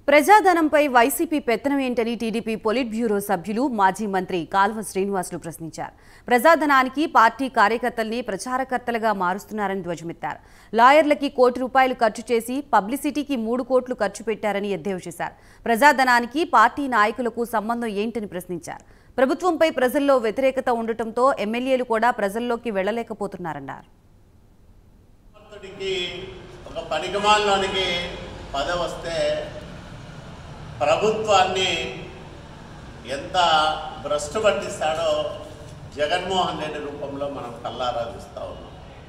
ప్రజాధనంపై YCP పెత్తనం ఏంటని TDP polit bureau సభ్యులు మాజీ మంత్రి కాల్వ శ్రీనివాసులు ప్రశ్నించారు ప్రజాధనానికి పార్టీ కార్యకర్తల్ని ప్రచారకర్తలుగా మారుస్తున్నారని ధ్వజమెత్తారు లాయర్లకి కోటి రూపాయలు ఖర్చు చేసి పబ్లిసిటీకి మూడు కోట్లు ఖర్చు పెట్టారని ఎద్దేవా చేశారు ప్రజాధనానికి పార్టీ నాయకులకు సంబంధం ఏంటని ప్రశ్నించారు ప్రభుత్వంపై ప్రజల్లో వ్యతిరేకత ఉండటంతో ఎమ్మెల్యేలు కూడా ప్రజల్లోకి వెళ్లలేకపోతున్నారన్నారు భక్తుడికి ఒక పనికిమాల్లోనికి పదవి వస్తే ప్రభుత్వాన్ని ఎంత భ్రష్టు పట్టిస్తాడో జగన్మోహన్ రెడ్డి రూపంలో మనం కల్లారా చూస్తూ ఉన్నాం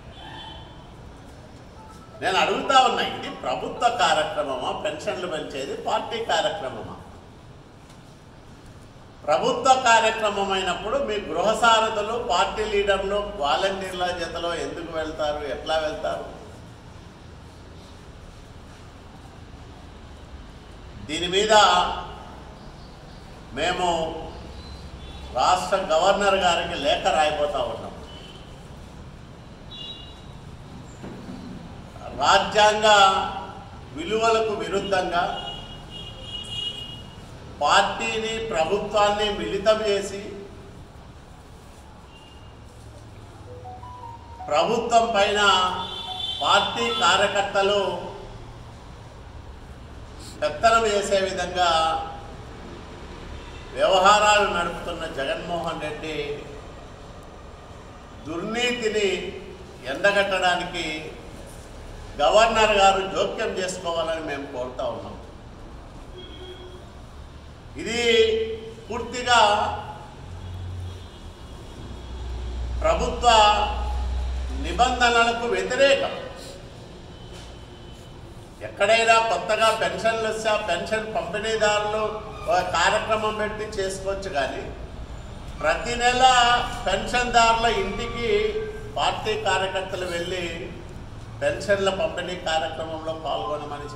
నేను అడుగుతా ఉన్నా ఇది ప్రభుత్వ కార్యక్రమమా పెన్షన్లు పెంచేది పార్టీ కార్యక్రమమా ప్రభుత్వ కార్యక్రమం అయినప్పుడు మీ గృహసారథులు పార్టీ లీడర్లు వాలంటీర్ల జతలో ఎందుకు వెళ్తారు ఎట్లా వెళ్తారు దీని మీద మేము రాష్ట్ర గవర్నర్ గారికి లేఖ రాయిపోతా ఉన్నాం రాజ్యాంగ విలువలకు విరుద్ధంగా పార్టీని ప్రభుత్వాన్ని మిళితం చేసి ప్రభుత్వం పైన పార్టీ కార్యకర్తలు పెత్తనం వేసే విధంగా వ్యవహారాలు నడుపుతున్న జగన్మోహన్ రెడ్డి దుర్నీతిని ఎండగట్టడానికి గవర్నర్ గారు జోక్యం చేసుకోవాలని మేము కోరుతా ఉన్నాం ఇది పూర్తిగా ప్రభుత్వ నిబంధనలకు వ్యతిరేకం ఎక్కడైనా కొత్తగా పెన్షన్లు వస్తే ఆ పెన్షన్ పంపిణీదారులు ఒక కార్యక్రమం పెట్టి చేసుకోవచ్చు కానీ ప్రతి నెల పెన్షన్దారుల ఇంటికి పార్టీ కార్యకర్తలు వెళ్ళి పెన్షన్ల పంపిణీ కార్యక్రమంలో పాల్గొనమని